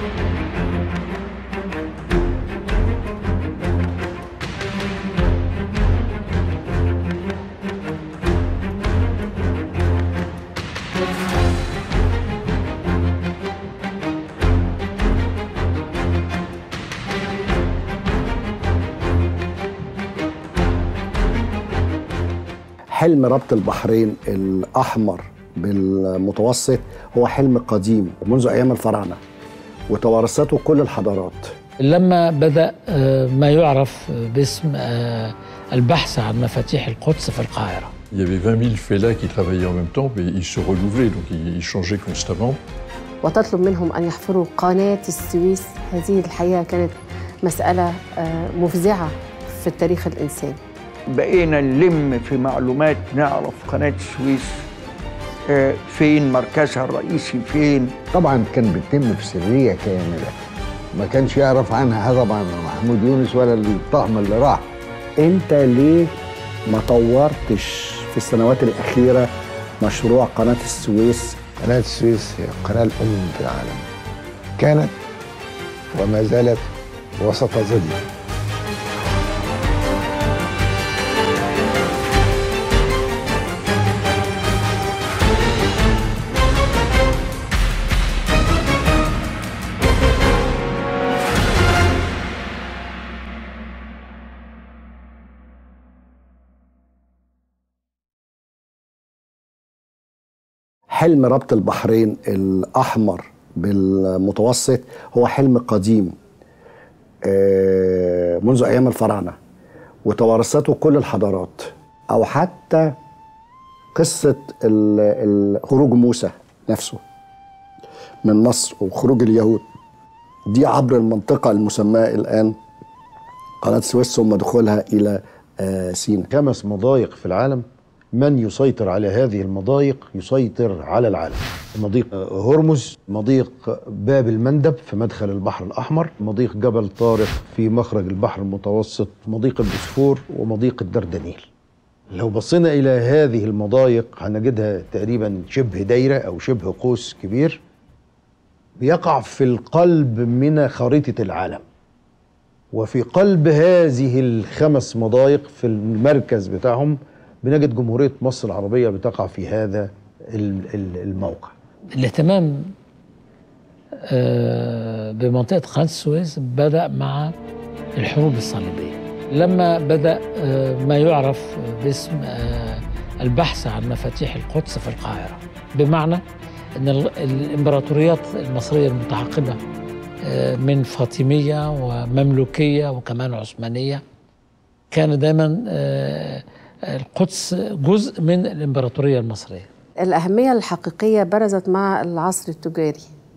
حلم ربط البحرين الأحمر بالمتوسط هو حلم قديم ومنذ أيام الفراعنة وتوارثته كل الحضارات لما بدأ آه، ما يعرف باسم آه، البحث عن مفاتيح القدس في القاهرة Il y avait 20 000 fellahs qui travaillaient en même temps, mais ils se renouvelaient, donc ils, ils changeaient constamment. وتطلب منهم أن يحفروا قناة السويس هذه الحقيقة كانت مسألة آه، مفزعة في التاريخ الإنساني بقينا نلم في معلومات نعرف قناة السويس آه، فين مركزها الرئيسي فين طبعا كان بيتم في سريه كامله ما كانش يعرف عنها هذا طبعا محمود يونس ولا الطقم اللي راح أنت ليه ما طورتش في السنوات الأخيرة مشروع قناة السويس قناه السويس هي القناه الام في العالم كانت وما زالت وستظل حلم ربط البحرين الأحمر بالمتوسط هو حلم قديم آه، منذ أيام الفراعنة وتوارثته كل الحضارات أو حتى قصة ال- ال- خروج موسى نفسه من مصر وخروج اليهود دي عبر المنطقة المسماة الآن قناة السويس ثم دخولها إلى آه، سيناء خمس مضايق في العالم من يسيطر على هذه المضايق يسيطر على العالم مضيق هرمز مضيق باب المندب في مدخل البحر الأحمر مضيق جبل طارق في مخرج البحر المتوسط مضيق البوسفور ومضيق الدردنيل لو بصينا إلى هذه المضايق هنجدها تقريبا شبه دايرة أو شبه قوس كبير بيقع في القلب من خريطة العالم وفي قلب هذه الخمس مضايق في المركز بتاعهم بنجد جمهورية مصر العربية بتقع في هذا ال- ال- الموقع الاهتمام آه، بمنطقة قناة السويس بدأ مع الحروب الصليبية لما بدأ آه، ما يعرف باسم آه، البحث عن مفاتيح القدس في القاهرة بمعنى أن ال- الإمبراطوريات المصرية المتعاقبة آه، من فاطمية ومملوكية وكمان عثمانية كان دايما آه، القدس جزء من الإمبراطورية المصرية الأهمية الحقيقية برزت مع العصر التجاري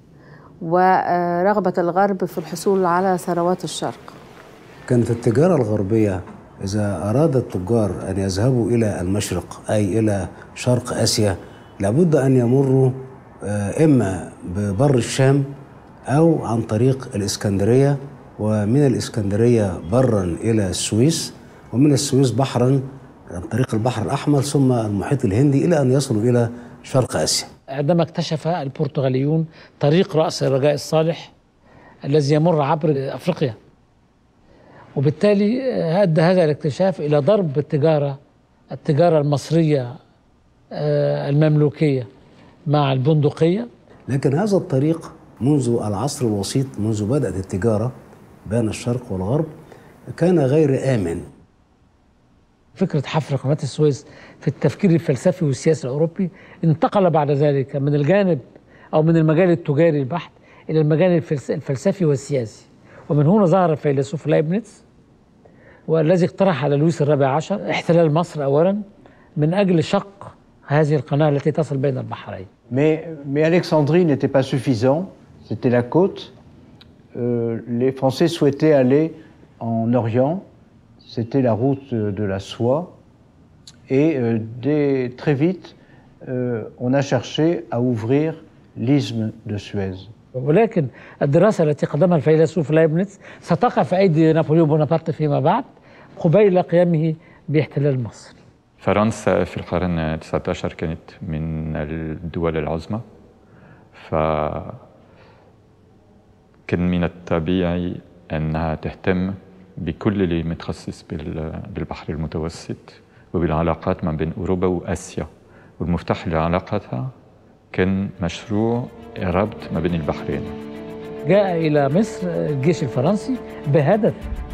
ورغبة الغرب في الحصول على ثروات الشرق كانت التجارة الغربية إذا أراد التجار أن يذهبوا إلى المشرق أي إلى شرق آسيا لابد أن يمروا آه، إما ببر الشام أو عن طريق الإسكندرية ومن الإسكندرية برا إلى السويس ومن السويس بحرا عن طريق البحر الأحمر ثم المحيط الهندي إلى أن يصلوا إلى شرق آسيا عندما اكتشف البرتغاليون طريق رأس الرجاء الصالح الذي يمر عبر أفريقيا وبالتالي أدى هذا الاكتشاف إلى ضرب التجارة التجارة المصرية آه، المملوكية مع البندقية لكن هذا الطريق منذ العصر الوسيط منذ بدأت التجارة بين الشرق والغرب كان غير آمن فكرة حفر قناة السويس في التفكير الفلسفي والسياسي الأوروبي انتقل بعد ذلك من الجانب أو من المجال التجاري البحت إلى المجال الفلس- الفلسفي والسياسي ومن هنا ظهر الفيلسوف لايبنيتس والذي اقترح على لويس الرابع عشر احتلال مصر أولا من أجل شق هذه القناة التي تصل بين البحرين Mais, mais Alexandrie n'était pas suffisant, c'était la côte. Euh, les Français souhaitaient aller en Orient, c'était la route de, de la soie. Et euh, dès, très vite, euh, on a cherché à ouvrir l'isthme de Suez. ولكن الدراسة التي قدمها الفيلسوف لايبنيتس ستقع في أيدي نابليون بونابرت فيما بعد قبيل قيامه باحتلال مصر فرنسا في القرن 19 كانت من الدول العظمى ف كان من الطبيعي أنها تهتم بكل اللي متخصص بالبحر المتوسط وبالعلاقات ما بين أوروبا وآسيا والمفتاح لعلاقتها كان مشروع ربط ما بين البحرين جاء إلى مصر الجيش الفرنسي بهدف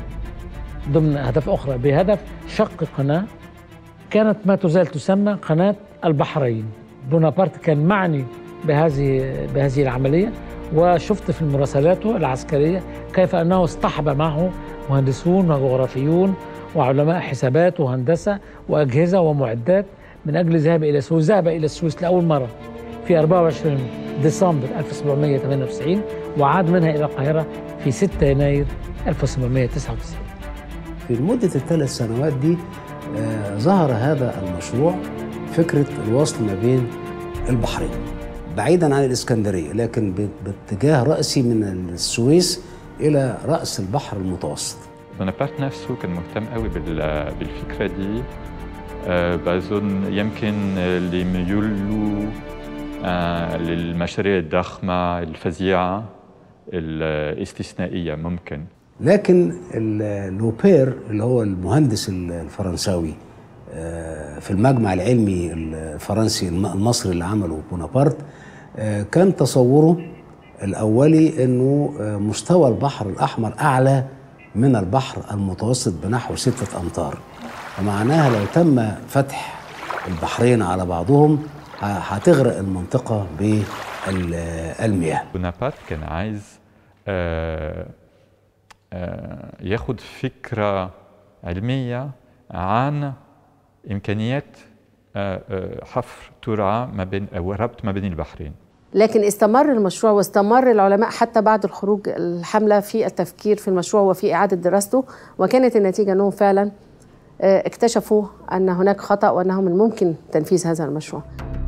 ضمن أهداف أخرى بهدف شق قناة كانت ما تزال تسمى قناة البحرين بونابرت كان معني بهذه بهذه العملية وشفت في مراسلاته العسكرية كيف أنه اصطحب معه مهندسون وجغرافيون وعلماء حسابات وهندسة وأجهزة ومعدات من أجل الذهاب إلى السويس ذهب إلى السويس لأول مرة في 24 ديسمبر 1798 وعاد منها إلى القاهرة في 6 يناير 1799 في مدة الثلاث سنوات دي آه ظهر هذا المشروع فكرة الوصل ما بين البحرين بعيدا عن الإسكندرية لكن باتجاه رأسي من السويس إلى رأس البحر المتوسط بونابرت نفسه كان مهتم قوي بالفكرة دي أه بظن يمكن اللي ميولوا أه للمشاريع الضخمة الفظيعة الاستثنائية ممكن لكن لوبير اللي هو المهندس الفرنساوي في المجمع العلمي الفرنسي المصري اللي عمله بونابرت كان تصوره الأولي أنه مستوى البحر الأحمر أعلى من البحر المتوسط بنحو ستة أمتار ومعناها لو تم فتح البحرين على بعضهم هتغرق المنطقة بالمياه بونابرت كان عايز آه آه ياخد فكرة علمية عن إمكانيات آه حفر ترعة ما بين أو ربط ما بين البحرين لكن استمر المشروع واستمر العلماء حتى بعد الخروج الحملة في التفكير في المشروع وفي إعادة دراسته وكانت النتيجة أنهم فعلا اكتشفوا أن هناك خطأ وأنه من الممكن تنفيذ هذا المشروع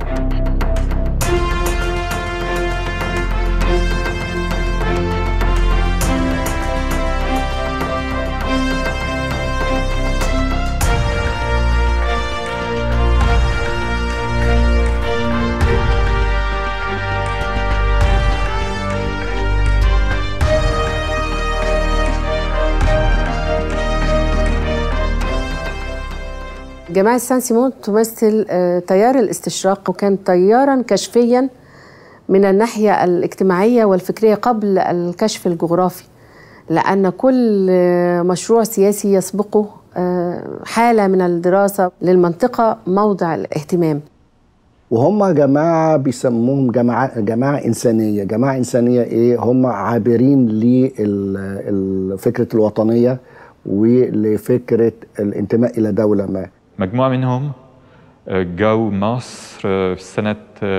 جماعة سان سيمون تمثل تيار الاستشراق وكان تيارا كشفيا من الناحية الاجتماعية والفكرية قبل الكشف الجغرافي لأن كل مشروع سياسي يسبقه حالة من الدراسة للمنطقة موضع الاهتمام وهم جماعة بيسموهم جماعة جماعة إنسانية جماعة إنسانية إيه هم عابرين لفكرة الوطنية ولفكرة الانتماء إلى دولة ما مجموعة منهم جو مصر في سنة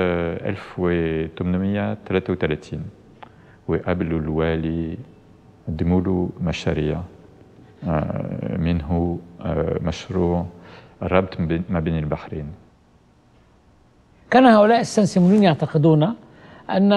1833 وقابلوا الوالي قدموا له مشاريع منه مشروع الربط ما بين البحرين كان هؤلاء السنسيمونيين يعتقدون أن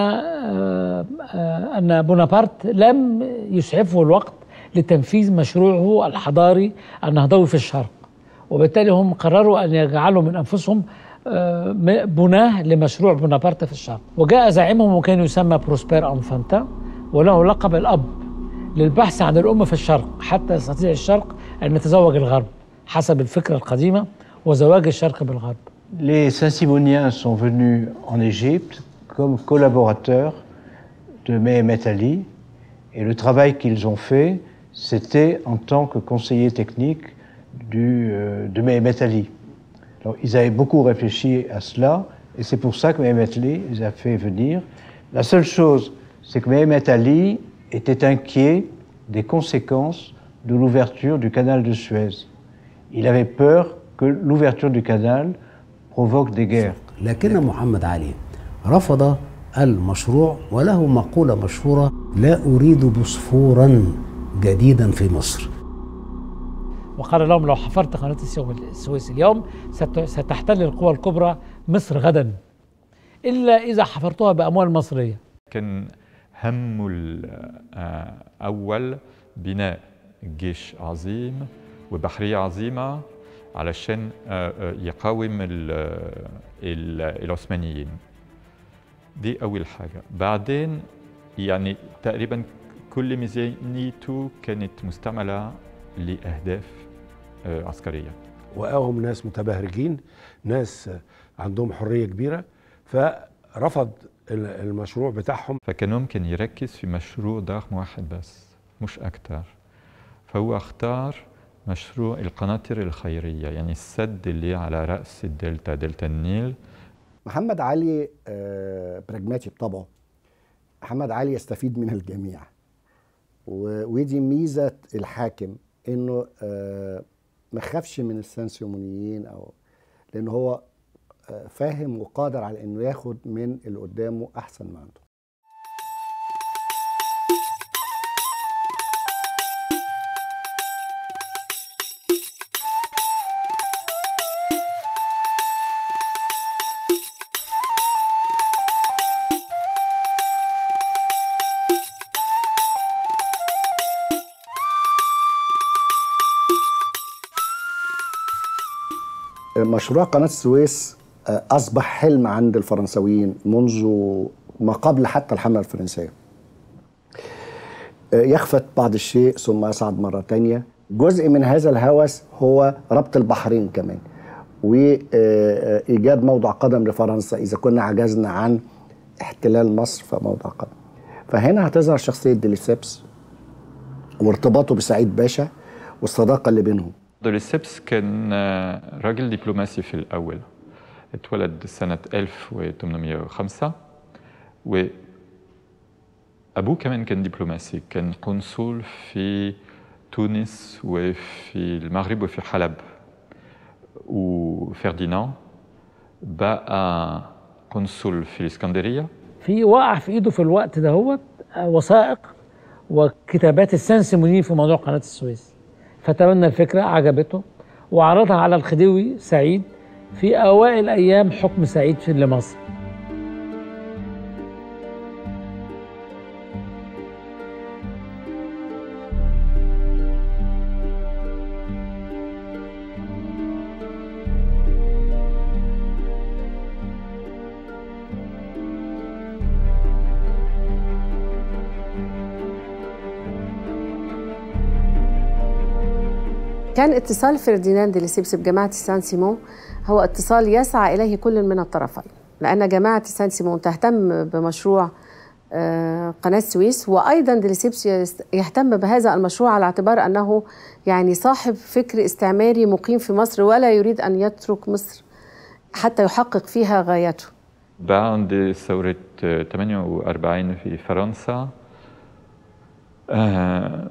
أن بونابرت لم يسعفه الوقت لتنفيذ مشروعه الحضاري النهضوي في الشرق وبالتالي هم قرروا أن يجعلوا من أنفسهم بناه لمشروع بونابرت في الشرق وجاء زعيمهم وكان يسمى بروسبير أنفانتا وله لقب الأب للبحث عن الأم في الشرق حتى يستطيع الشرق أن يتزوج الغرب حسب الفكرة القديمة وزواج الشرق بالغرب Les Saint-Simoniens sont venus en Égypte comme collaborateurs de Mehemet Ali et le travail qu'ils ont fait, c'était en tant que conseiller technique du, euh, de Mehemet Ali. Alors, ils avaient beaucoup réfléchi à cela et c'est pour ça que Mehemet Ali les a fait venir. La seule chose, c'est que Mehemet Ali était inquiet des conséquences de l'ouverture du canal de Suez. Il avait peur que l'ouverture du canal provoque des guerres. لكن محمد علي رفض المشروع وله مقولة مشهورة لا أريد بوسفورا جديدا في مصر وقال لهم لو حفرت قناة السويس اليوم ستحتل القوى الكبرى مصر غدا إلا إذا حفرتها بأموال مصرية كان همه الأول بناء جيش عظيم وبحرية عظيمة علشان يقاوم ال ال العثمانيين دي أول حاجة بعدين يعني تقريبا كل ميزانيته كانت مستعملة لأهداف آه، عسكرية وقاهم ناس متبهرجين ناس عندهم حريه كبيره فرفض ال- المشروع بتاعهم فكان ممكن يركز في مشروع ضخم واحد بس مش أكتر فهو اختار مشروع القناطر الخيرية يعني السد اللي على رأس الدلتا دلتا النيل محمد علي آه، براجماتي بطبعه محمد علي يستفيد من الجميع و- ودي ميزه الحاكم انه آه، ما خافش من السنسيومونيين او لان هو آه، فاهم وقادر على انه ياخد من اللي قدامه احسن ما عنده مشروع قناة السويس آه، أصبح حلم عند الفرنسويين منذ ما قبل حتى الحملة الفرنسية آه، يخفت بعض الشيء ثم يصعد مرة تانية جزء من هذا الهوس هو ربط البحرين كمان وإيجاد موضع قدم لفرنسا إذا كنا عجزنا عن احتلال مصر فموضع قدم فهنا هتظهر شخصية ديليسيبس وارتباطه بسعيد باشا والصداقة اللي بينهم دوليسيبس كان آه، راجل دبلوماسي في الأول اتولد سنة 1805 وأبوه كمان كان دبلوماسي كان قنصل في تونس وفي المغرب وفي حلب وفرديناند بقى قنصل في الإسكندرية في وقع في ايده في الوقت دهوت وثائق وكتابات السنسيموني في موضوع قناه السويس فتبنى الفكره عجبته وعرضها على الخديوي سعيد في اوائل ايام حكم سعيد في لمصر كان اتصال فرديناند لسيبس بجماعة سان سيمون هو اتصال يسعى إليه كل من الطرفين لأن جماعة سان سيمون تهتم بمشروع آه، قناة السويس وأيضا ديليسيبس يست- يهتم بهذا المشروع على اعتبار أنه يعني صاحب فكر استعماري مقيم في مصر ولا يريد أن يترك مصر حتى يحقق فيها غايته بعد ثورة 48 في فرنسا آه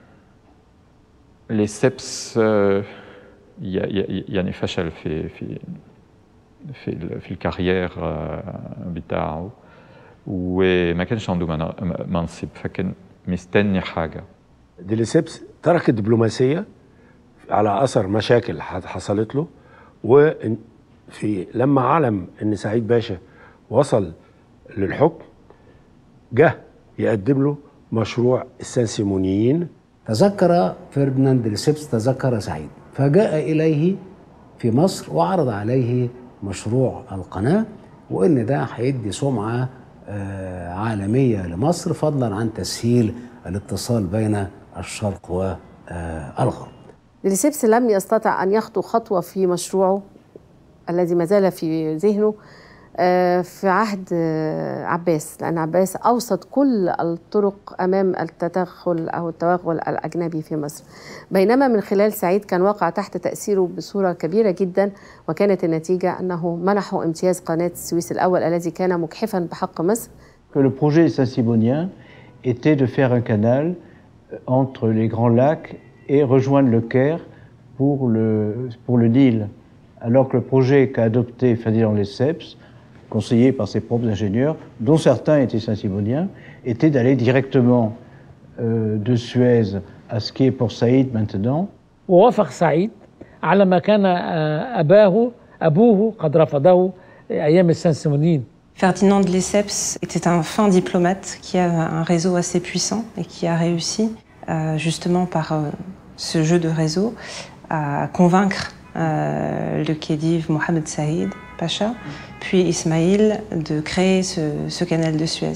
لسيبس آه ي- ي- يعني فشل في في في ال- في الكارير آه بتاعه وما كانش عنده منا- منصب فكان مستني حاجة ديليسيبس ترك الدبلوماسيه على اثر مشاكل ح- حصلت له وفي لما علم ان سعيد باشا وصل للحكم جه يقدم له مشروع السنسيمونيين تذكر فرديناند لسيبس تذكر سعيد فجاء إليه في مصر وعرض عليه مشروع القناة وإن ده هيدي سمعة آه، عالمية لمصر فضلا عن تسهيل الاتصال بين الشرق والغرب ديليسيبس لم يستطع أن يخطو خطوة في مشروعه الذي ما زال في ذهنه آه، في عهد آه، عباس لأن عباس أوسط كل الطرق أمام التدخل أو التوغل الأجنبي في مصر بينما من خلال سعيد كان واقع تحت تأثيره بصورة كبيرة جدا وكانت النتيجة أنه منحوا امتياز قناة السويس الأول الذي كان مجحفا بحق مصر que le projet saint-simonien était de faire un canal euh, entre les Grands Lacs et rejoindre le Caire pour le, pour le Nil. Alors que le projet qu'a adopté Ferdinand Lesseps, conseillé par ses propres ingénieurs, dont certains étaient saint-simoniens, était d'aller directement euh, de Suez à ce qui est Port Saïd maintenant, ووافق سعيد على ما كان آه، أباه أبوه قد رفضه أيام السنسيمونيين Ferdinand de Lesseps était un fin diplomate qui a un réseau assez puissant et qui a réussi, euh, justement par euh, ce jeu de réseau, à convaincre euh, le khedive Mohamed Saïd Pacha, puis Ismaïl, de créer ce, ce canal de Suez.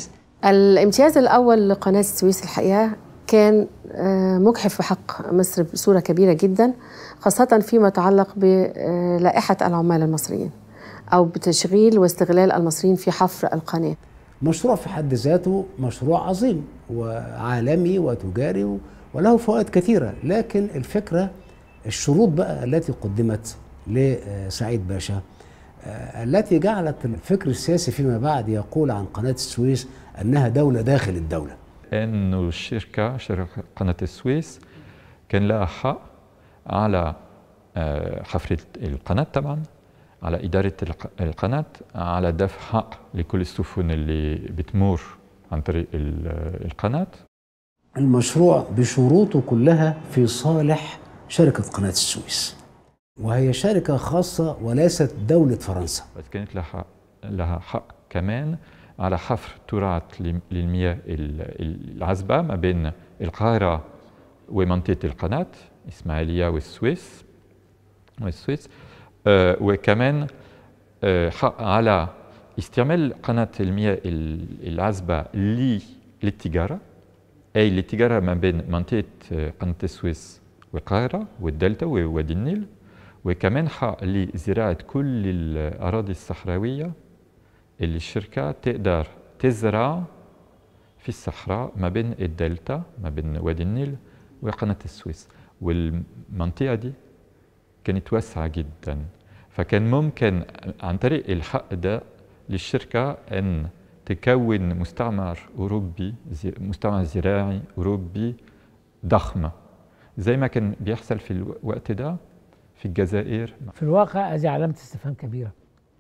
الامتياز الأول لقناة السويس الحقيقة كان آه، مجحف بحق مصر بصورة كبيرة جدا خاصة فيما يتعلق بلائحة العمال المصريين أو بتشغيل واستغلال المصريين في حفر القناة مشروع في حد ذاته مشروع عظيم وعالمي وتجاري و- وله فوائد كثيرة لكن الفكرة الشروط بقى التي قدمت لسعيد باشا آه، التي جعلت الفكر السياسي فيما بعد يقول عن قناة السويس أنها دولة داخل الدولة انه الشركه شركه قناه السويس كان لها حق على آه، حفر القناه طبعا على اداره الق- القناه على دفع حق لكل السفن اللي بتمر عن طريق ال- القناه المشروع بشروطه كلها في صالح شركة قناة السويس وهي شركة خاصة وليست دولة فرنسا بس كانت لها لها حق كمان على حفر تراث لم- للمياه ال- العذبة ما بين القاهرة ومنطقة القناة إسماعيلية والسويس والسويس آه، وكمان آه، حق على استعمال قناة المياه ال- العذبة ل- للتجارة أي للتجارة ما بين منطقة آه، قناة السويس والقاهرة والدلتا ووادي النيل وكمان حق لزراعة كل الأراضي الصحراوية اللي الشركة تقدر تزرع في الصحراء ما بين الدلتا ما بين وادي النيل وقناة السويس والمنطقة دي كانت واسعة جدا فكان ممكن عن طريق الحق ده للشركة أن تكون مستعمر أوروبي زي- مستعمر زراعي أوروبي ضخم زي ما كان بيحصل في الوقت ده في الجزائر في الواقع هذه علامة استفهام كبيرة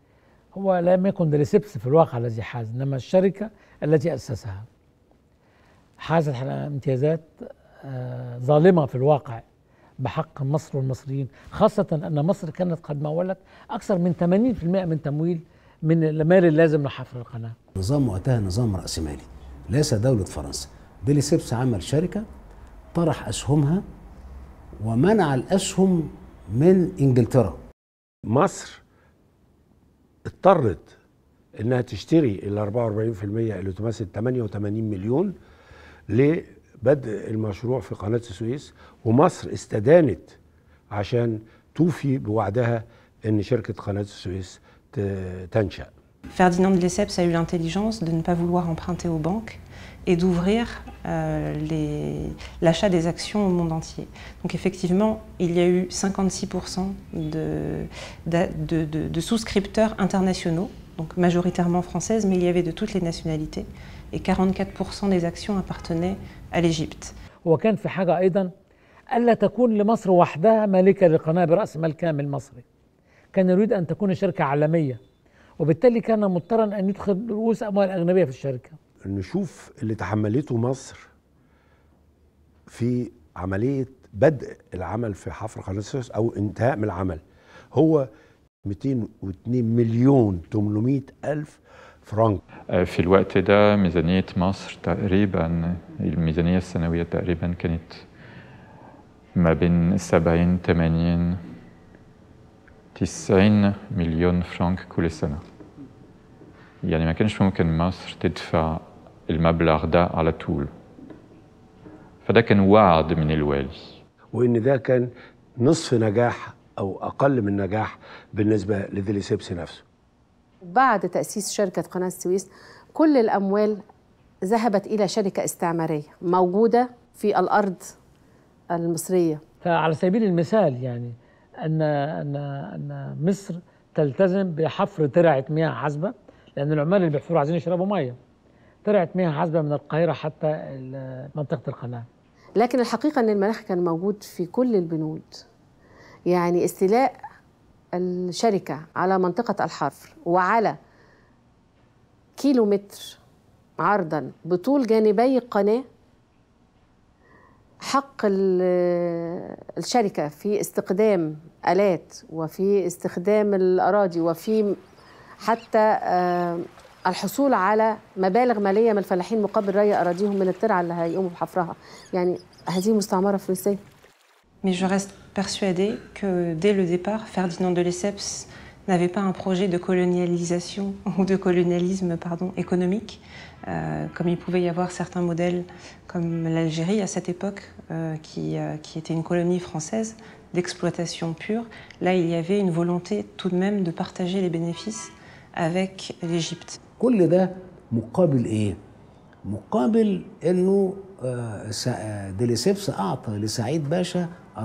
هو لم يكن دريسبس في الواقع الذي حاز إنما الشركة التي أسسها حازت على امتيازات آه، ظالمة في الواقع بحق مصر والمصريين خاصة أن مصر كانت قد مولت أكثر من 80% من تمويل من المال اللازم لحفر القناة نظام وقتها نظام رأسمالي ليس دولة فرنسا بيلي سيبس عمل شركة طرح أسهمها ومنع الأسهم من إنجلترا مصر اضطرت انها تشتري ال 44% اللي تمثل 88 مليون لبدء المشروع في قناه السويس ومصر استدانت عشان توفي بوعدها ان شركه قناه السويس ت- تنشا Ferdinand de Lesseps a eu l'intelligence de ne pas vouloir emprunter aux banques et d'ouvrir euh, les- l'achat des actions au monde entier. Donc effectivement, il y a eu 56% de, d'a- de- de- de souscripteurs internationaux, donc majoritairement françaises, mais il y avait de toutes les nationalités, et 44% des actions appartenaient à l'Égypte. هو كان في حاجة أيضا ألا تكون لمصر وحدها مالكة للقناة برأس مال كامل مصري كان يريد أن تكون شركة عالمية وبالتالي كان مضطرا أن يدخل رؤوس أموال أجنبية في الشركة نشوف اللي تحملته مصر في عمليه بدء العمل في حفر قناه السويس او انتهاء من العمل هو 202 مليون 800 الف فرنك في الوقت ده ميزانية مصر تقريبا الميزانية السنوية تقريبا كانت ما بين 70 80 90 مليون فرنك كل سنة يعني ما كانش ممكن مصر تدفع المبلغ ده على طول فده كان وعد من الوالي وان ده كان نصف نجاح او اقل من نجاح بالنسبه لديليسيبس نفسه بعد تأسيس شركة قناة السويس كل الأموال ذهبت إلى شركة استعمارية موجودة في الأرض المصرية فعلى سبيل المثال يعني أن أن أن مصر تلتزم بحفر ترعة مياه عذبة لأن العمال اللي بيحفروا عايزين يشربوا مية ترعة مياه عذبة من القاهرة حتى ال- منطقة القناة لكن الحقيقة أن المناخ كان موجود في كل البنود يعني استيلاء الشركة على منطقة الحفر وعلى كيلو متر عرضا بطول جانبي القناة حق ال- الشركة في استخدام آلات وفي استخدام الأراضي وفي حتى آه، الحصول على مبالغ مالية من الفلاحين مقابل ري أراضيهم من الترعة اللي هيقوموا بحفرها يعني هذه مستعمرة فرنسية Mais je reste persuadée que dès le départ, Ferdinand de Lesseps n'avait pas un projet de colonialisation ou de colonialisme pardon, économique, euh, comme il pouvait y avoir certains modèles comme l'Algérie à cette époque, euh, qui, euh, qui était une colonie française d'exploitation pure. Là, il y avait une volonté tout de même de partager les bénéfices avec l'Égypte. كل ده مقابل ايه؟ مقابل انه آه، سا- ديليسيبس اعطى لسعيد باشا 44%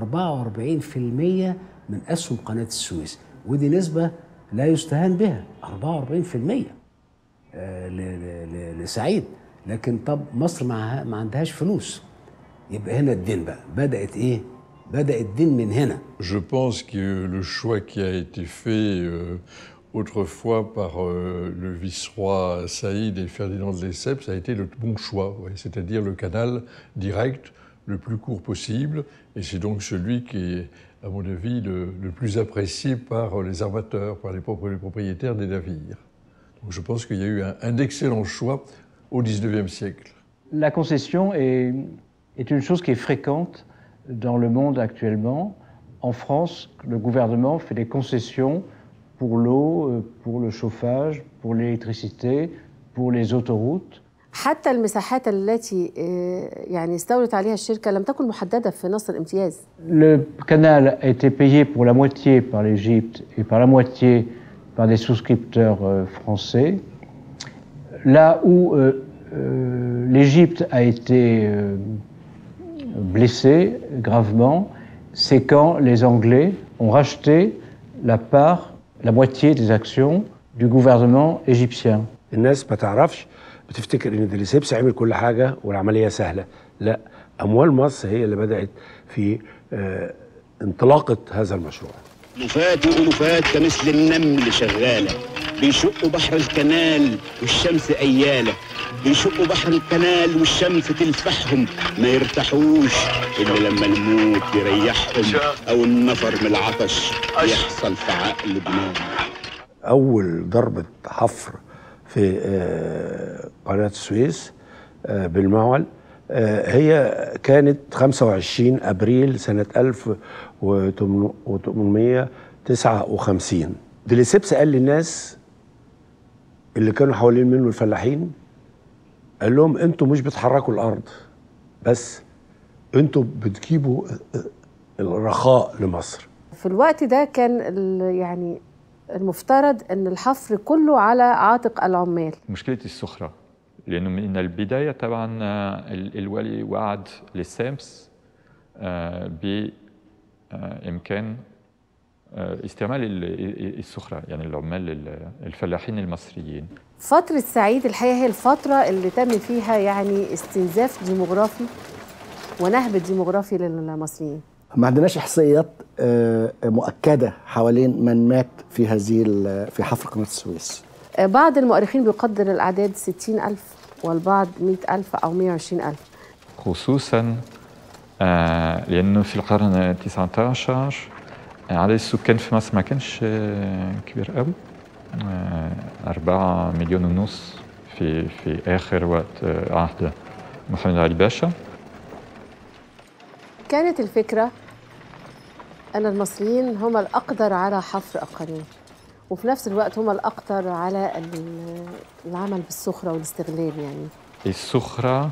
من اسهم قناه السويس ودي نسبه لا يستهان بها 44% آه، ل- ل- ل- لسعيد لكن طب مصر معها ما عندهاش فلوس يبقى هنا الدين بقى بدات ايه؟ بدا الدين من هنا Je pense que le choix qui a été fait euh, autrefois par euh, le vice-roi Saïd et Ferdinand de Lesseps a été le bon choix, ouais, c'est-à-dire le canal direct le plus court possible, et c'est donc celui qui est, à mon avis, le, le plus apprécié par les armateurs, par les, propri- les propriétaires des navires. Donc je pense qu'il y a eu un, un excellent choix au XIXe siècle. La concession est, est une chose qui est fréquente dans le monde actuellement. En France, le gouvernement fait des concessions pour l'eau, euh, pour le chauffage, pour l'électricité, pour les autoroutes. حتى المساحات التي آه، يعني استولت عليها الشركة لم تكن محددة في نص الامتياز Le canal a été payé pour la moitié par l'Égypte et par la moitié par des souscripteurs euh, français. Là où euh, euh, l'Égypte a été euh, blessée gravement, c'est quand les Anglais ont racheté la part, la moitié des actions du gouvernement égyptien. الناس ما تعرفش بتفتكر ان ديليسيبس عمل كل حاجه والعمليه سهله لا اموال مصر هي اللي بدات في آه، انطلاقه هذا المشروع ألوفات وألوفات كمثل النمل شغالة بيشقوا بحر الكنال والشمس أيالة بيشقوا بحر الكنال والشمس تلفحهم ما يرتاحوش إلا لما الموت يريحهم أو النفر من العطش يحصل في عقل دماغ اول ضربه حفر في آه، قناه السويس آه، بالمعول آه، هي كانت 25 ابريل سنه 1859 ديليسيبس قال للناس اللي كانوا حوالين منه الفلاحين قال لهم انتوا مش بتحركوا الارض بس انتوا بتجيبوا الرخاء لمصر في الوقت ده كان ال- يعني المفترض ان الحفر كله على عاتق العمال مشكلة السخرة لأنه من البداية طبعا آه، ال- الوالي وعد للسامس آه، بإمكان آه، استعمال ال- السخرة يعني العمال ال- الفلاحين المصريين فترة سعيد الحقيقة هي الفترة اللي تم فيها يعني استنزاف ديموغرافي ونهب ديموغرافي للمصريين ما عندناش احصائيات آه، مؤكده حوالين من مات في هذه ال- في حفر قناه السويس آه، بعض المؤرخين بيقدر الأعداد 60 ألف والبعض 100 ألف أو 120 ألف خصوصا آه، لأنه في القرن التاسع عشر آه، عدد السكان في مصر ما كانش آه، كبير قوي آه، أربعة مليون ونص في في آخر وقت آه، عهد محمد علي باشا كانت الفكرة أن المصريين هم الأقدر على حفر القانون وفي نفس الوقت هم الأقدر على ال- العمل بالسخرة والاستغلال يعني السخرة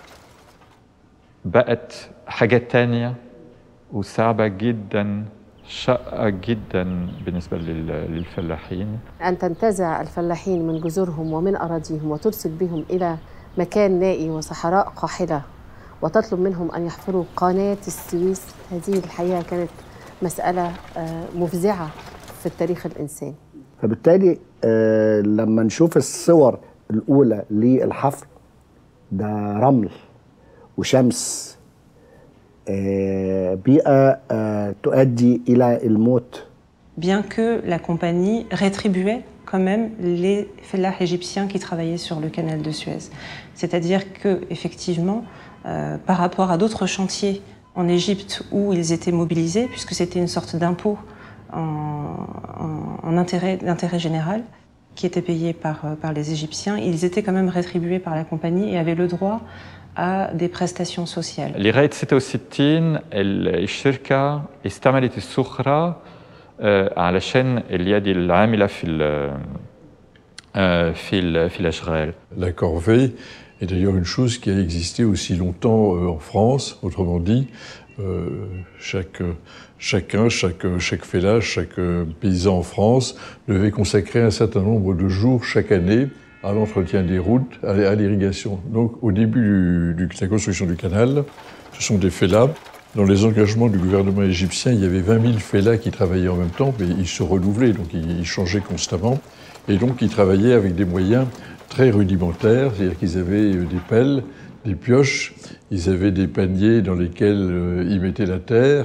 بقت حاجة تانية وصعبة جدا شاقة جدا بالنسبة لل- للفلاحين أن تنتزع الفلاحين من جذورهم ومن أراضيهم وترسل بهم إلى مكان نائي وصحراء قاحلة وتطلب منهم أن يحفروا قناة السويس هذه الحقيقة كانت مسألة آه، مفزعة في التاريخ الإنساني فبالتالي آه، لما نشوف الصور الاولى للحفر ده رمل وشمس آه، بيئه آه، تؤدي الى الموت bien que la compagnie rétribuait quand même les fellahs égyptiens qui travaillaient sur le canal de Suez. C'est-à-dire que, effectivement, euh, par rapport à d'autres chantiers en Égypte où ils étaient mobilisés, puisque c'était une sorte d'impôt en, en- en intérêt, d'intérêt général, qui était payé par, euh, par les Égyptiens, ils étaient quand même rétribués par la compagnie et avaient le droit à des prestations sociales. لغاية 66 ال- الشركة استعملت السخرة آه، علشان اليد العامله في ال- آه، في ال- في الاشغال La corvée est d'ailleurs une chose qui a existé aussi longtemps euh, en France. Autrement dit, euh, chaque, chacun, chaque, chaque fellage, chaque euh, paysan en France devait consacrer un certain nombre de jours chaque année à l'entretien des routes, à, à l'irrigation. Donc au début du- du- de la construction du canal, ce sont des fellahs. Dans les engagements du gouvernement égyptien, il y avait 20 000 fellahs qui travaillaient en même temps, mais ils se renouvelaient, donc ils, ils changeaient constamment. Et donc ils travaillaient avec des moyens très rudimentaires, c'est-à-dire qu'ils avaient euh, des pelles, des pioches, ils avaient des paniers dans lesquels euh, ils mettaient la terre.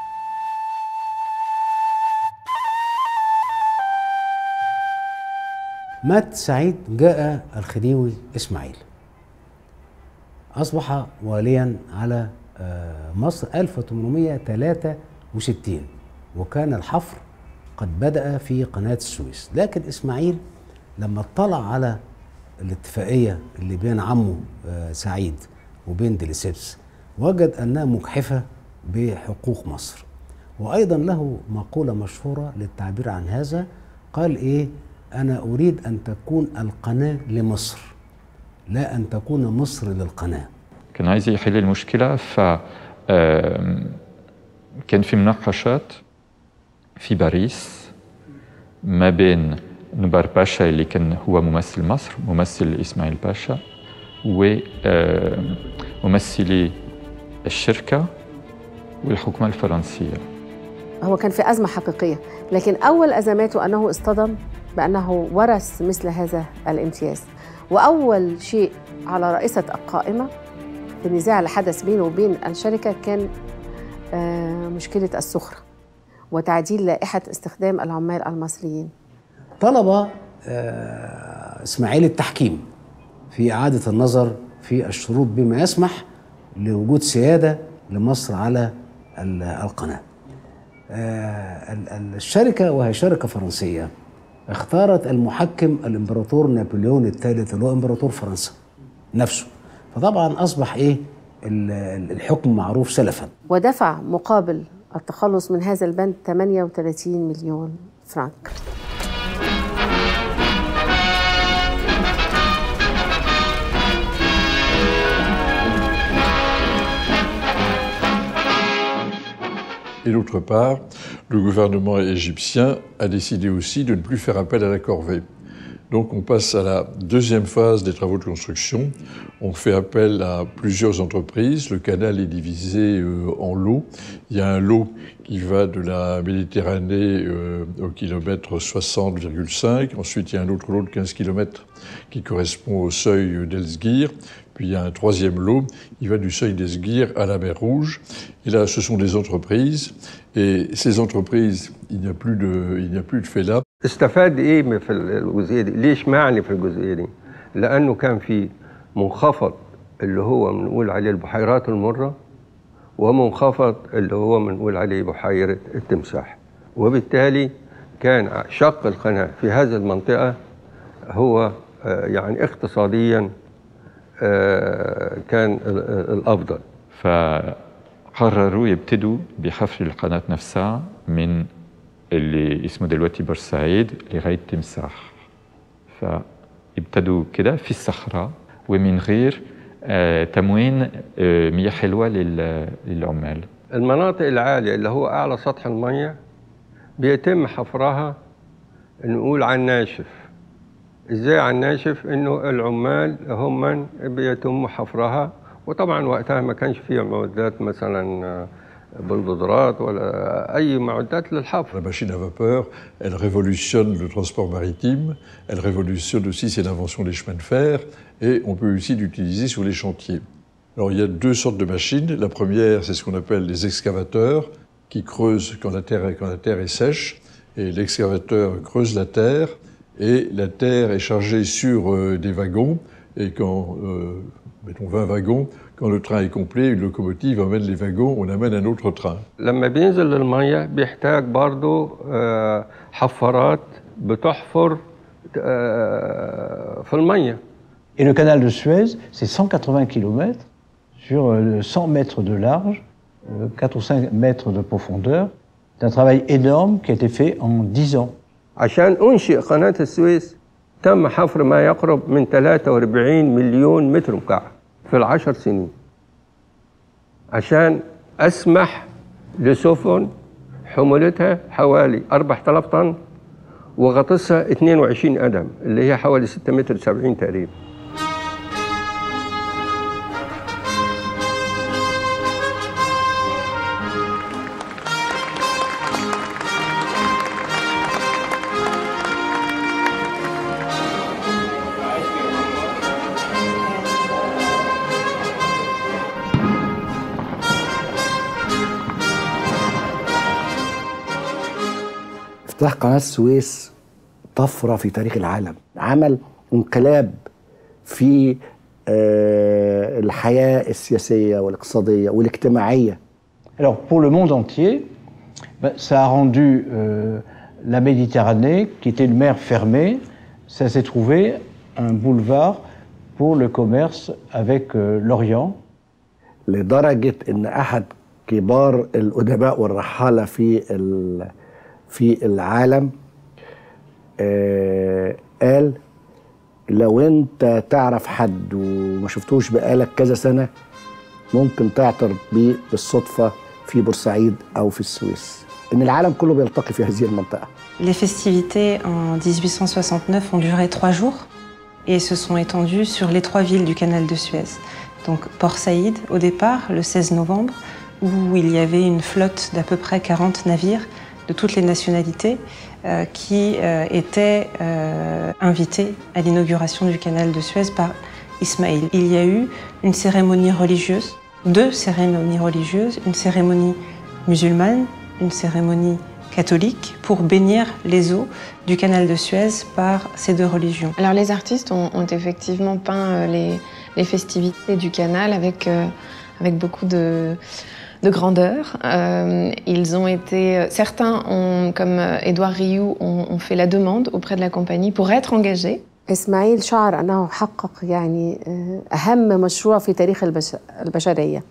مات سعيد جاء الخديوي اسماعيل اصبح واليا على آه، مصر 1863 وكان الحفر قد بدأ في قناة السويس لكن اسماعيل لما اطلع على الاتفاقية اللي بين عمه آه، سعيد وبين ديليسيبس وجد انها مجحفة بحقوق مصر وايضا له مقولة مشهورة للتعبير عن هذا قال ايه انا اريد ان تكون القناة لمصر لا ان تكون مصر للقناه كان عايز يحل المشكلة ف آم، كان في مناقشات في باريس ما بين نبار باشا اللي كان هو ممثل مصر ممثل إسماعيل باشا وممثلي الشركة والحكومة الفرنسية هو كان في أزمة حقيقية لكن أول أزماته أنه اصطدم بأنه ورث مثل هذا الامتياز وأول شيء على رئيسة القائمة في النزاع اللي حدث بينه وبين الشركة كان آه، مشكلة السخرة وتعديل لائحة استخدام العمال المصريين طلب آه، اسماعيل التحكيم في اعاده النظر في الشروط بما يسمح لوجود سياده لمصر على ال- القناه. آه، ال- ال- الشركه وهي شركه فرنسيه اختارت المحكم الامبراطور نابليون الثالث اللي هو امبراطور فرنسا نفسه. فطبعا اصبح ايه ال- ال- الحكم معروف سلفا. ودفع مقابل التخلص من هذا البند 38 مليون فرنك Et d'autre part, le gouvernement égyptien a décidé aussi de ne plus faire appel à la corvée. Donc on passe à la deuxième phase des travaux de construction. On fait appel à plusieurs entreprises. Le canal est divisé euh, en lots. Il y a un lot qui va de la Méditerranée euh, au kilomètre 60,5. Ensuite, il y a un autre lot de 15 km qui correspond au seuil d'Elsgir. Puis il y a un troisième lot, il va du seuil d'Esguir à la mer Rouge. Et là, ce sont des entreprises. Et ces entreprises, il n'y a plus de, il n'y a plus de fait là. استفاد ايه من في الجزئيه دي؟ ليش معني في الجزئيه دي؟ لانه كان في منخفض اللي هو بنقول عليه البحيرات المره ومنخفض اللي هو بنقول عليه بحيره التمساح وبالتالي كان شق القناه في هذه المنطقه هو آه، يعني اقتصاديا آه، كان ال- ال- الافضل فقرروا يبتدوا بحفر القناة نفسها من اللي اسمه دلوقتي بورسعيد لغاية تمساح فابتدوا كده في الصحراء ومن غير آه، تموين آه، مياه حلوة لل- للعمال المناطق العالية اللي هو أعلى سطح المية بيتم حفرها نقول على الناشف ازاي على الناشف انه العمال هم من بيتم حفرها وطبعا وقتها ما كانش فيه معدات مثلا آه، بلدوزرات ولا اي معدات للحفر La machine à vapeur, elle révolutionne le transport maritime, elle révolutionne aussi, c'est l'invention des chemins de fer, et on peut aussi l'utiliser sur les chantiers. Alors il y a deux sortes de machines. La première, c'est ce qu'on appelle les excavateurs, qui creusent quand la terre, quand la terre est sèche, et l'excavateur creuse la terre, et la terre est chargée sur euh, des wagons, et quand, euh, mettons 20 wagons, quand le train est complet, une locomotive emmène les wagons, on amène un autre train. لما بينزل للمية بيحتاج برضو آه، حفارات بتحفر آه، في المية Et le canal de Suez, c'est 180 km sur euh, 100 mètres de large, euh, 4 ou 5 mètres de profondeur. d'un travail énorme qui a été fait en 10 ans. عشان أنشئ قناة السويس تم حفر ما يقرب من 43 مليون متر مكعب في العشر سنين عشان أسمح لسفن حمولتها حوالي 4000 طن وغطسها 22 قدم اللي هي حوالي 6 متر 70 تقريبا افتتاح قناة السويس طفرة في تاريخ العالم عمل انقلاب في آه، الحياة السياسية والاقتصادية والاجتماعية Alors pour le monde entier, ben, ça a rendu euh, la Méditerranée, qui était une mer fermée, ça s'est trouvé un boulevard pour le commerce avec euh, l'Orient. لدرجة ان احد كبار الادباء والرحالة في ال- في العالم آه، قال لو انت تعرف حد وما شفتوش بقالك كذا سنة ممكن تعترض بيه بالصدفة في بورسعيد او في السويس ان العالم كله بيلتقي في هذه المنطقة Les festivités en 1869 ont duré trois jours et se sont étendues sur les trois villes du canal de Suez. Donc Port Saïd au départ, le 16 novembre, où il y avait une flotte d'à peu près 40 navires de toutes les nationalités euh, qui euh, étaient euh, invités à l'inauguration du canal de Suez par Ismaïl. Il y a eu une cérémonie religieuse, deux cérémonies religieuses, une cérémonie musulmane, une cérémonie catholique pour bénir les eaux du canal de Suez par ces deux religions. Alors les artistes ont, ont effectivement peint euh, les, les festivités du canal avec, euh, avec beaucoup de, de grandeur. Euh, ils ont été, certains, ont, comme euh, Édouard Rioux, ont, ont fait la demande auprès de la compagnie pour être engagés. إسماعيل شعر أنه حقق يعني آه، أهم مشروع في تاريخ البش- البشرية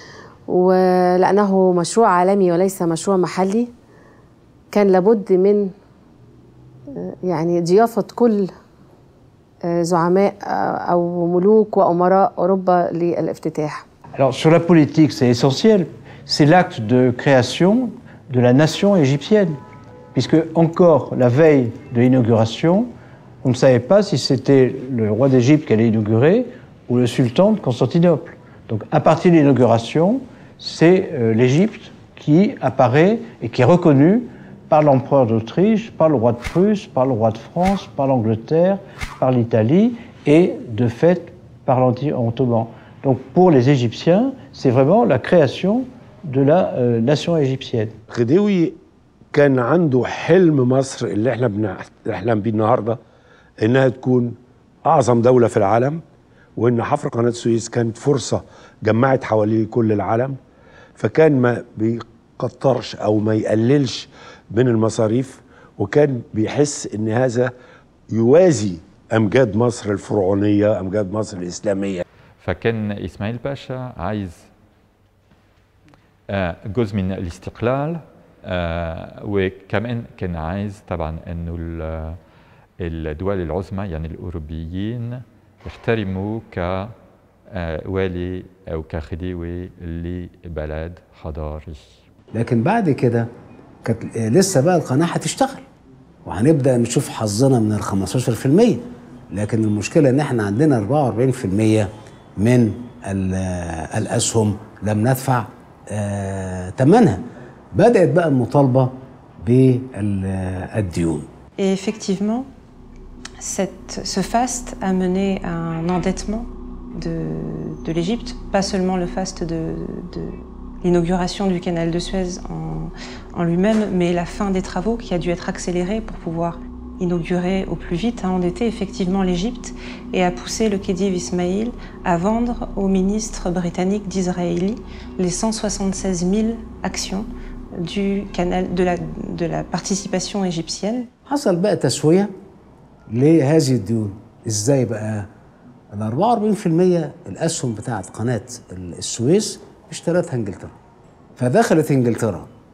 ولأنه مشروع عالمي وليس مشروع محلي كان لابد من آه، يعني ضيافة كل آه، زعماء آه، أو ملوك وأمراء أوروبا للافتتاح Alors sur la politique, c'est essentiel. C'est l'acte de création de la nation égyptienne. Puisque encore la veille de l'inauguration, on ne savait pas si c'était le roi d'Égypte qui allait inaugurer ou le sultan de Constantinople. Donc à partir de l'inauguration, c'est euh, l'Égypte qui apparaît et qui est reconnue par l'empereur d'Autriche, par le roi de Prusse, par le roi de France, par l'Angleterre, par l'Italie et de fait par l'Empire ottoman. Donc pour les Égyptiens, c'est vraiment la création de la euh, nation égyptienne. خديوي كان عنده حلم مصر اللي احنا بنحلم بيه النهارده انها تكون اعظم دوله في العالم وان حفر قناه السويس كانت فرصه جمعت حواليه كل العالم فكان ما بيكترش او ما يقللش من المصاريف وكان بيحس ان هذا يوازي امجاد مصر الفرعونيه امجاد مصر الاسلاميه فكان اسماعيل باشا عايز آه، جزء من الاستقلال آه، وكمان كان عايز طبعا انه ال- الدول العظمى يعني الاوروبيين يحترموا كوالي او كخديوي لبلد حضاري لكن بعد كده كانت لسه بقى القناه هتشتغل وهنبدا نشوف حظنا من ال 15% لكن المشكله ان احنا عندنا 44% من ال- الاسهم لم ندفع آه، ثمنها بدات بقى المطالبه بالديون Et effectivement, cette- ce faste a mené à un endettement de, de l'Égypte, pas seulement le faste de, de l'inauguration du canal de Suez en, en lui-même, mais la fin des travaux qui a dû être accélérée pour pouvoir inaugurer au plus vite, a endetté effectivement l'Égypte et a poussé le Khedive Ismail à vendre au ministre britannique d'Israël les 176 000 actions du canal, de, la, de la participation égyptienne. حصل بقى تسويه لهذه الديون ازاي بقى ال 44% الاسهم بتاعت قناه السويس اشترتها انجلترا فدخلت انجلترا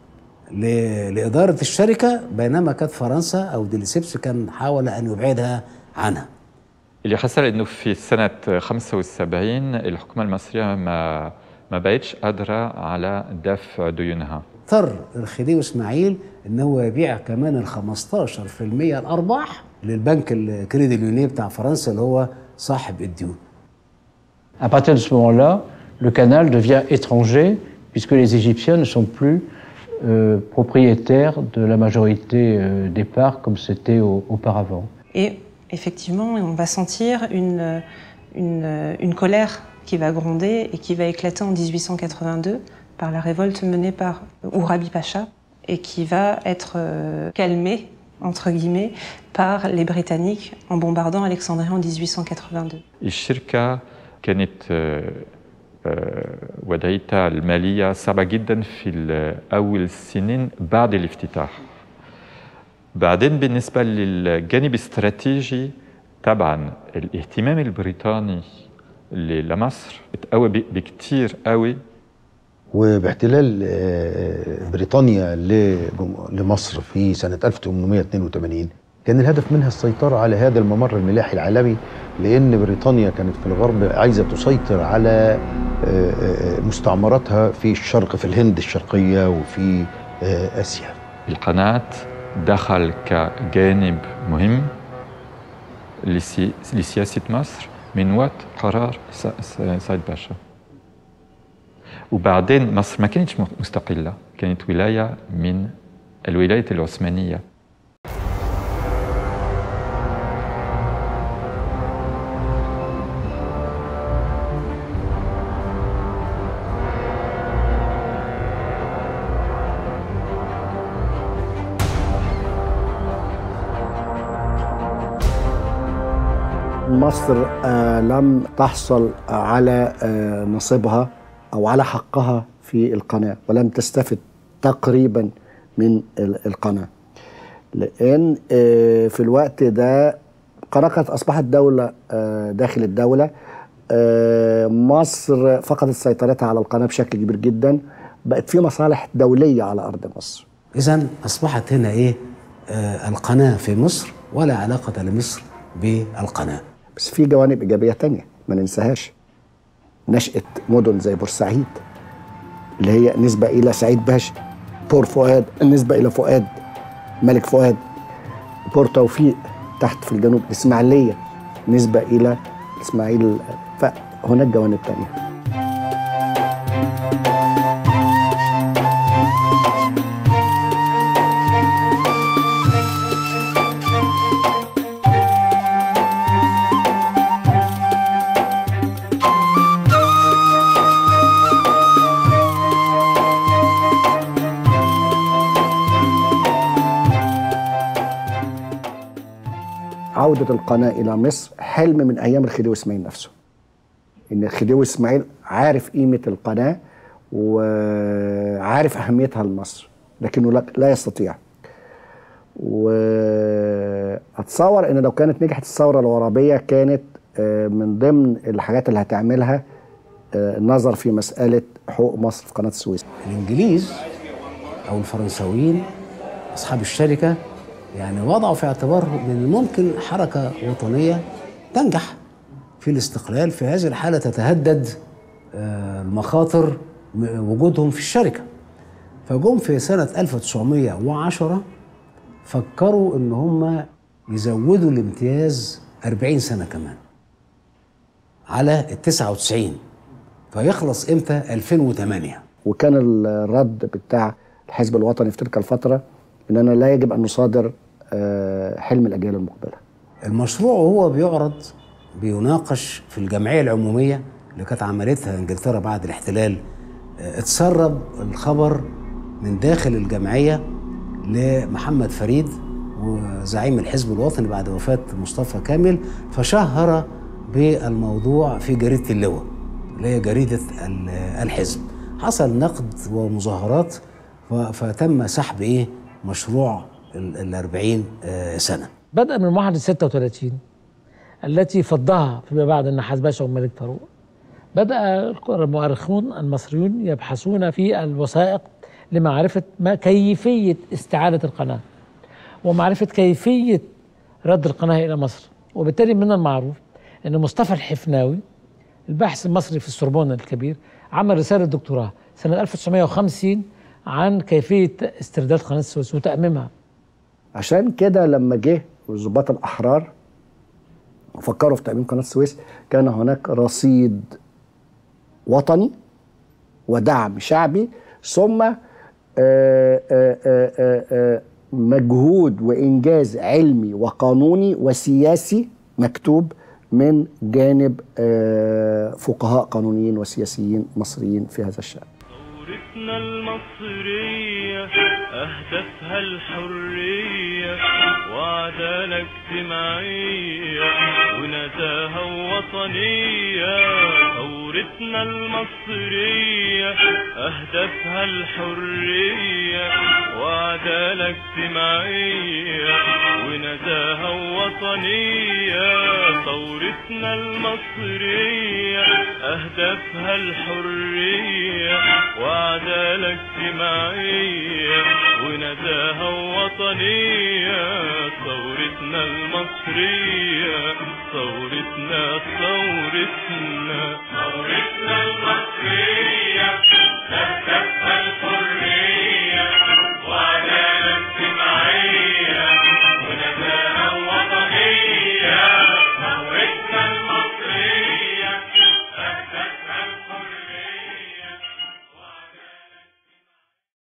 ل- لإدارة الشركة بينما كانت فرنسا أو ديليسيبس كان حاول أن يبعدها عنها اللي حصل انه في سنه 75 الحكومه المصريه ما ما بقتش قادره على دفع ديونها اضطر الخديوي اسماعيل ان هو يبيع كمان ال 15% الارباح للبنك الكريدي اليوني بتاع فرنسا اللي هو صاحب الديون À partir de ce moment-là, le canal devient étranger puisque les Égyptiens ne sont plus euh, propriétaires de la majorité euh, des parts comme c'était au- auparavant. Et effectivement, on va sentir une, une, une colère qui va gronder et qui va éclater en 1882 par la révolte menée par Ourabi Pacha et qui va être euh, calmée, entre guillemets, par les Britanniques en bombardant Alexandrie en 1882. الشركه كانت آه، آه، وضعيتها الماليه صعبه جدا في ال- اول السنين بعد الافتتاح بعدين بالنسبه للجانب الاستراتيجي طبعا الاهتمام البريطاني ل- لمصر اتقوى ب- بكتير قوي وباحتلال آه، بريطانيا لجم- لمصر في سنة 1882 كان الهدف منها السيطرة على هذا الممر الملاحي العالمي لأن بريطانيا كانت في الغرب عايزة تسيطر على آه، آه، مستعمراتها في الشرق في الهند الشرقية وفي آه، آسيا القناة دخل كجانب مهم لسي- لسياسة مصر من وقت قرار س- س- سعيد باشا وبعدين مصر ما كانتش م- مستقلة كانت ولاية من الولاية العثمانية مصر آه لم تحصل على آه نصيبها او على حقها في القناه ولم تستفد تقريبا من ال- القناه لان آه في الوقت ده القناه كانت اصبحت دوله آه داخل الدوله آه مصر فقدت سيطرتها على القناه بشكل كبير جدا بقت في مصالح دوليه على ارض مصر إذا أصبحت هنا إيه آه القناة في مصر ولا علاقة لمصر بالقناة بس في جوانب ايجابيه تانية ما ننساهاش نشاه مدن زي بورسعيد اللي هي نسبه الى سعيد باشا بور فؤاد النسبه الى فؤاد ملك فؤاد بور توفيق تحت في الجنوب الاسماعيليه نسبه الى اسماعيل فهناك جوانب تانية عودة القناة إلى مصر حلم من أيام الخديوي إسماعيل نفسه إن الخديوي إسماعيل عارف قيمة القناة وعارف أهميتها لمصر لكنه لا- لا يستطيع وأتصور إن لو كانت نجحت الثورة العربية كانت آه، من ضمن الحاجات اللي هتعملها آه، النظر في مسألة حقوق مصر في قناة السويس الإنجليز أو الفرنساويين أصحاب الشركة يعني وضعوا في اعتبارهم من الممكن حركة وطنية تنجح في الاستقلال في هذه الحالة تتهدد آه، المخاطر م- وجودهم في الشركة فجم في سنة 1910 فكروا إن هم يزودوا الامتياز 40 سنة كمان على ال 99 فيخلص امتى 2008 وكان الرد بتاع الحزب الوطني في تلك الفترة إننا لا يجب أن نصادر آه، حلم الأجيال المقبلة المشروع وهو بيعرض بيناقش في الجمعية العمومية اللي كانت عملتها انجلترا بعد الاحتلال آه، اتسرب الخبر من داخل الجمعية لمحمد فريد وزعيم الحزب الوطني بعد وفاة مصطفى كامل فشهر بالموضوع في جريدة اللواء اللي هي جريدة ال- الحزب حصل نقد ومظاهرات ف- فتم سحب ايه مشروع ال ال 40 آه، سنة بدأ من معاهدة 36 التي فضها فيما بعد النحاس باشا والملك فاروق بدأ المؤرخون المصريون يبحثون في الوثائق لمعرفة ما كيفية استعادة القناة ومعرفة كيفية رد القناة إلى مصر وبالتالي من المعروف أن مصطفى الحفناوي الباحث المصري في السوربون الكبير عمل رسالة دكتوراه سنة 1950 عن كيفية استرداد قناة السويس وتأميمها عشان كده لما جه الضباط الأحرار فكروا في تأميم قناة السويس كان هناك رصيد وطني ودعم شعبي ثم آه، آه، آه، آه، آه، مجهود وإنجاز علمي وقانوني وسياسي مكتوب من جانب آه، فقهاء قانونيين وسياسيين مصريين في هذا الشأن ثورتنا المصرية أهدافها الحرية وعدالة اجتماعية ونزاهة وطنية ثورتنا المصرية أهدافها الحرية وعدالة اجتماعية ونزاهة وطنية ثورتنا المصرية أهدافها الحرية وعدالة اجتماعية ونزاهة وطنية ثورتنا المصرية ثورتنا ثورتنا ثورتنا المصرية